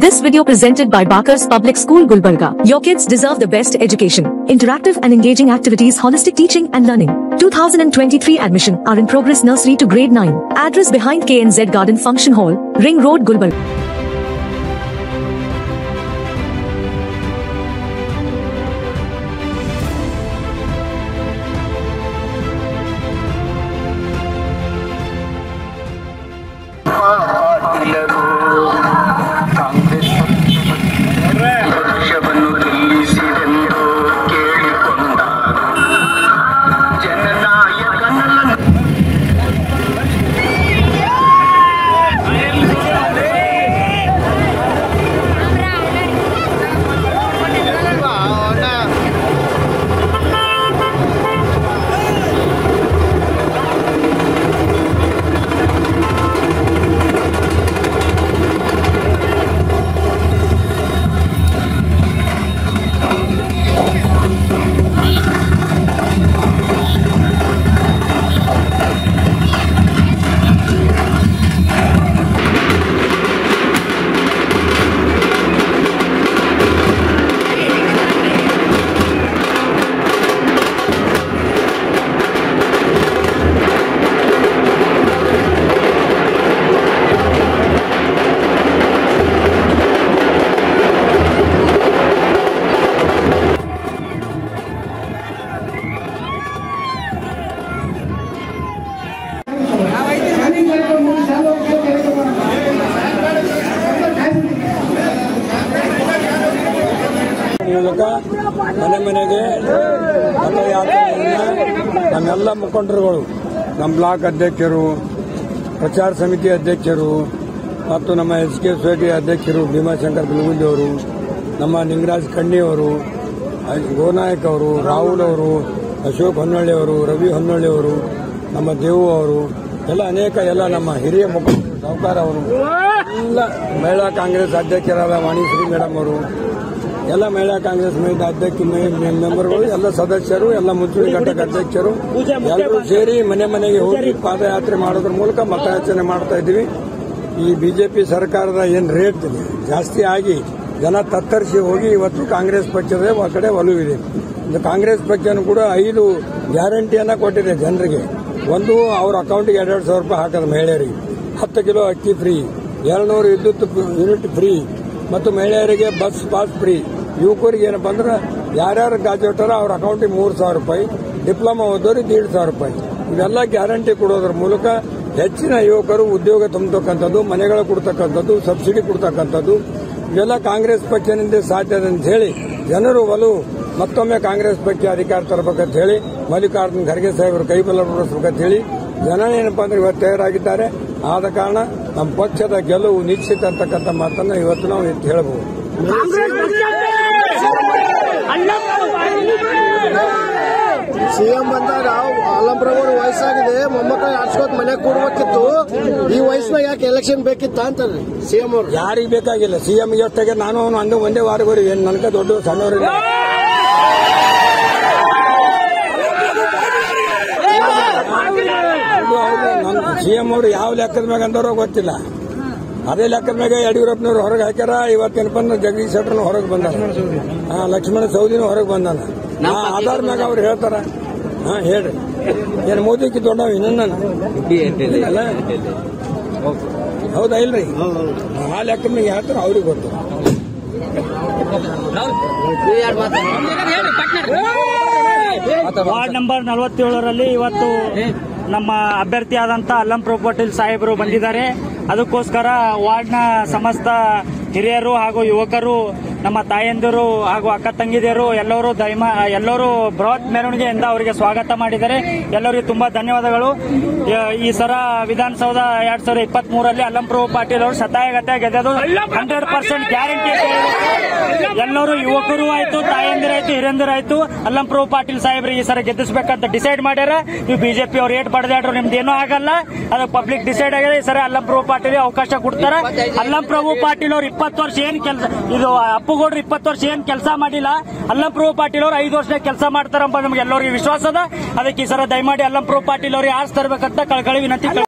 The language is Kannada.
This video presented by Bakars Public School Gulbarga. Your kids deserve the best education. Interactive and engaging activities, holistic teaching and learning. 2023 admission are in progress nursery to grade 9. Address behind KNZ Garden Function Hall, Ring Road Gulbarga. ಪಾಟೀಲರು ಕಾಂಗ್ರೆಸ್ ಪಕ್ಷವನ್ನು ಗೆಲ್ಲಿಸಿರೆಂದು ಕೇಳಿಕೊಂಡಾರು ಜನನಾಯಕನನ್ನು ಮೂಲಕ ಮನೆ ಮನೆಗೆ ಮತಯಾತ್ರೆಯನ್ನು ನಮ್ಮೆಲ್ಲ ಮುಖಂಡರುಗಳು ನಮ್ಮ ಬ್ಲಾಕ್ ಅಧ್ಯಕ್ಷರು ಪ್ರಚಾರ ಸಮಿತಿ ಅಧ್ಯಕ್ಷರು ಮತ್ತು ನಮ್ಮ ಎಸ್ ಕೆ ಸೊಸೈಟಿ ಅಧ್ಯಕ್ಷರು ಭೀಮಾಶಂಕರ್ ಬಿಲಗುಂದಿ ಅವರು ನಮ್ಮ ನಿಂಗರಾಜ್ ಕಣ್ಣಿಯವರು ಗೋನಾಯಕ್ ಅವರು ರಾಹುಲ್ ಅವರು ಅಶೋಕ್ ಹೊನ್ನಳ್ಳಿ ಅವರು ರವಿ ಹೊನ್ನಳ್ಳಿ ಅವರು ನಮ್ಮ ದೇವು ಅವರು ಎಲ್ಲ ಅನೇಕ ಎಲ್ಲ ನಮ್ಮ ಹಿರಿಯ ಮುಖಂಡರು ಸಾಹುಕಾರ ಅವರು ಎಲ್ಲ ಮಹಿಳಾ ಕಾಂಗ್ರೆಸ್ ಅಧ್ಯಕ್ಷರಾದ ವಾಣಿಶ್ರೀ ಮೇಡಮ್ ಅವರು ಎಲ್ಲ ಮಹಿಳಾ ಕಾಂಗ್ರೆಸ್ ಮಹಿಳಾ ಅಧ್ಯಕ್ಷ ಮೆ- ಮೆಂಬರ್ಗಳು ಎಲ್ಲ ಸದಸ್ಯರು ಎಲ್ಲ ಮುಂಚೂಣಿ ಘಟಕ ಅಧ್ಯಕ್ಷರು ಎಲ್ಲರೂ ಸೇರಿ ಮನೆ ಮನೆಗೆ ಹೋಗಿ ಪಾದಯಾತ್ರೆ ಮಾಡೋದ್ರ ಮೂಲಕ ಮತಯಾಚನೆ ಮಾಡ್ತಾ ಇದ್ದೀವಿ ಈ ಬಿಜೆಪಿ ಸರ್ಕಾರದ ಏನ್ ರೇಟ್ ಇದೆ, ಜಾಸ್ತಿ ಆಗಿ ಜನ ತತ್ತರಿಸಿ ಹೋಗಿ ಇವತ್ತು ಕಾಂಗ್ರೆಸ್ ಪಕ್ಷದ ಆ ಕಡೆ ಒಲವಿದೆ ಇದು ಕಾಂಗ್ರೆಸ್ ಪಕ್ಷನೂ ಕೂಡ ಐದು ಗ್ಯಾರಂಟಿಯನ್ನ ಕೊಟ್ಟಿದೆ ಜನರಿಗೆ ಒಂದು ಅವ್ರ ಅಕೌಂಟ್ಗೆ ಎರಡೆರಡು ಸಾವಿರ ರೂಪಾಯಿ ಹಾಕೋದು ಮಹಿಳೆಯರಿಗೆ ಹತ್ತು ಕಿಲೋ ಅಕ್ಕಿ ಫ್ರೀ ಎರಡ್ನೂರು ವಿದ್ಯುತ್ ಯೂನಿಟ್ ಫ್ರೀ ಮತ್ತು ಮಹಿಳೆಯರಿಗೆ ಬಸ್ ಪಾಸ್ ಫ್ರೀ ಯುವಕರಿಗೆ ಏನಪ್ಪ ಅಂದ್ರೆ ಯಾರ್ಯಾರು ಗ್ರಾಜುಯೇಟರ ಅವ್ರ ಅಕೌಂಟಿಗೆ ಮೂರು ಸಾವಿರ ರೂಪಾಯಿ ಡಿಪ್ಲೊಮಾ ಓದೋರಿಗೆ ದೀಡ್ ಸಾವಿರ ರೂಪಾಯಿ ಇವೆಲ್ಲ ಗ್ಯಾರಂಟಿ ಕೊಡೋದ್ರ ಮೂಲಕ ಹೆಚ್ಚಿನ ಯುವಕರು ಉದ್ಯೋಗ ತುಂಬತಕ್ಕಂಥದ್ದು ಮನೆಗಳು ಕೊಡ್ತಕ್ಕಂಥದ್ದು ಸಬ್ಸಿಡಿ ಕೊಡ್ತಕ್ಕಂಥದ್ದು ಇವೆಲ್ಲ ಕಾಂಗ್ರೆಸ್ ಪಕ್ಷದಿಂದ ಸಾಧ್ಯ ಅಂತ ಹೇಳಿ ಜನರು ಒಲವು ಮತ್ತೊಮ್ಮೆ ಕಾಂಗ್ರೆಸ್ ಪಕ್ಷ ಅಧಿಕಾರ ತರಬೇಕಂತ ಹೇಳಿ ಮಲ್ಲಿಕಾರ್ಜುನ್ ಖರ್ಗೆ ಸಾಹೇಬರು ಕೈ ಬಲಪಡಿಸಬೇಕಂತ ಹೇಳಿ ಜನ ಏನಪ್ಪಾ ಅಂದ್ರೆ ಇವತ್ತು ತಯಾರಾಗಿದ್ದಾರೆ ಆದ ಕಾರಣ ನಮ್ಮ ಪಕ್ಷದ ಗೆಲುವು ನಿಶ್ಚಿತ ಅಂತಕ್ಕಂಥ ಮಾತನ್ನ ಇವತ್ತು ನಾವು ಎತ್ತಿ ಹೇಳಬಹುದು ಸಿಎಂ ಬಂದಾಗ ಆಲಂಪ್ರಭು ವಯಸ್ಸಾಗಿದೆ ಮೊಮ್ಮಕ್ಕಳು ಆಡ್ಸ್ಕೊತ್ ಮನೆಗೆ ಕೂಡ್ಬೇಕಿತ್ತು ಈ ವಯಸ್ಸಿನಾಗ ಯಾಕೆ ಎಲೆಕ್ಷನ್ ಬೇಕಿತ್ತ ಅಂತಾರ್ರಿ ಸಿಎಂ ಅವ್ರು ಯಾರಿಗೆ ಬೇಕಾಗಿಲ್ಲ ಸಿಎಂ ಎಷ್ಟಾಗೆ ನಾನು ಅವನು ಅಂದು ಒಂದೇ ವಾರಗೋರಿ ಏನ್ ನನಗೆ ದೊಡ್ಡ ಸಣ್ಣವರಿಲ್ಲ ಸಿಎಂ ಅವರು ಯಾವ ಲೆಕ್ಕದ ಮ್ಯಾಗ ಅಂದವರೋ ಗೊತ್ತಿಲ್ಲ ಅದೇ ಲೆಕ್ಕದ ಮ್ಯಾಗ ಯಡಿಯೂರಪ್ಪನವ್ರು ಹೊರಗೆ ಹಾಕ್ಯಾರ ಇವತ್ತೇನಪ್ಪ ಅಂದ್ರೆ ಜಗದೀಶ್ ಶೆಟ್ಟರ್ನು ಹೊರಗೆ ಬಂದಾರ ಹಾ, ಲಕ್ಷ್ಮಣ ಸೌದಿನೂ ಹೊರಗೆ ಬಂದಾನ ಆ ಆಧಾರ ಮ್ಯಾಗ ಅವ್ರು ಹೇಳ್ತಾರ ಹಾ ಹೇಳ್ರಿ ಏನ್ ಮೋದಿಗೆ ದೊಡ್ಡವ ಇನ್ನೊಂದ ಅಲ್ಲ ಹೌದಾ ಇಲ್ರಿ ಆ ಲೆಕ್ಕ ಮ್ಯಾಗ ಹೇಳ್ತಾರ ಅವ್ರಿಗೆ ಗೊತ್ತು ವಾರ್ಡ್ ನಂಬರ್ ನಲವತ್ತೇಳರಲ್ಲಿ ಇವತ್ತು ನಮ್ಮ ಅಭ್ಯರ್ಥಿಯಾದಂತ ಅಲ್ಲಂಪ್ರ ಪಾಟೀಲ್ ಸಾಹೇಬರು ಬಂದಿದ್ದಾರೆ ಅದಕ್ಕೋಸ್ಕರ ವಾರ್ಡ್ನ ಸಮಸ್ತ ಹಿರಿಯರು ಹಾಗೂ ಯುವಕರು ನಮ್ಮ ತಾಯಂದಿರು ಹಾಗೂ ಅಕ್ಕ ತಂಗಿದಿರು ಎಲ್ಲರೂ ದೈಮ ಎಲ್ಲರೂ ಬೃಹತ್ ಮೆರವಣಿಗೆಯಿಂದ ಅವರಿಗೆ ಸ್ವಾಗತ ಮಾಡಿದ್ದಾರೆ ಎಲ್ಲರಿಗೂ ತುಂಬಾ ಧನ್ಯವಾದಗಳು ಯ- ಈ ಸರ ವಿಧಾನಸೌಧ ಎರಡ್ ಸಾವಿರದ ಇಪ್ಪತ್ತ್ ಮೂರಲ್ಲಿ ಅಲ್ಲಂಪ್ರಭು ಪಾಟೀಲ್ ಅವರು ಶತಾಯಗತ ಗೆದ್ದದು ಹಂಡ್ರೆಡ್ ಪರ್ಸೆಂಟ್ ಗ್ಯಾರಂಟಿ ಅಂತ ಹೇಳಿ ಎಲ್ಲರೂ ಯುವಕರು ಆಯ್ತು ತಾಯಂದಿರಾಯ್ತು ಹಿರಿಯಂದಿರಾಯ್ತು ಅಲ್ಲಂಪ್ರಭು ಪಾಟೀಲ್ ಸಾಹೇಬ್ರಿಗೆ ಈ ಸರ ಗೆದ್ದಿಸ್ಬೇಕಂತ ಡಿಸೈಡ್ ಮಾಡ್ಯಾರ ನೀವು ಬಿಜೆಪಿ ಅವ್ರು ಏಟ್ ಬಡದಾಡ್ರು ನಿಮ್ದು ಏನೂ ಆಗಲ್ಲ ಅದು ಪಬ್ಲಿಕ್ ಡಿಸೈಡ್ ಆಗಿದೆ ಈ ಸರಿ ಅಲ್ಲಂಪ್ರಭು ಪಾಟೀಲ್ ಅವಕಾಶ ಕೊಡ್ತಾರ ಅಲ್ಲಂಪ್ರಭು ಪಾಟೀಲ್ ಅವ್ರು ಇಪ್ಪತ್ತು ವರ್ಷ ಏನ್ ಕೆಲಸ ಇದು ಅಪ್ಪುಗೌಡ್ರು ಇಪ್ಪತ್ತು ವರ್ಷ ಏನ್ ಕೆಲಸ ಮಾಡಿಲ್ಲ ಅಲ್ಲಂಪ್ರಭು ಪಾಟೀಲ್ ಅವ್ರು ಐದು ವರ್ಷ ಕೆಲಸ ಮಾಡ್ತಾರಂತ ನಮ್ಗೆ ಎಲ್ಲರಿಗೂ ವಿಶ್ವಾಸ ಅದ ಅದಕ್ಕೆ ಈ ಸರ ದಯಮಾಡಿ ಅಲ್ಲಂಪ್ರಭು ಪಾಟೀಲ್ ಅವ್ರಿಗೆ ಆರಿಸ್ ತರಬೇಕಂತ ಕಳಕಳಿ ವಿನಂತಿ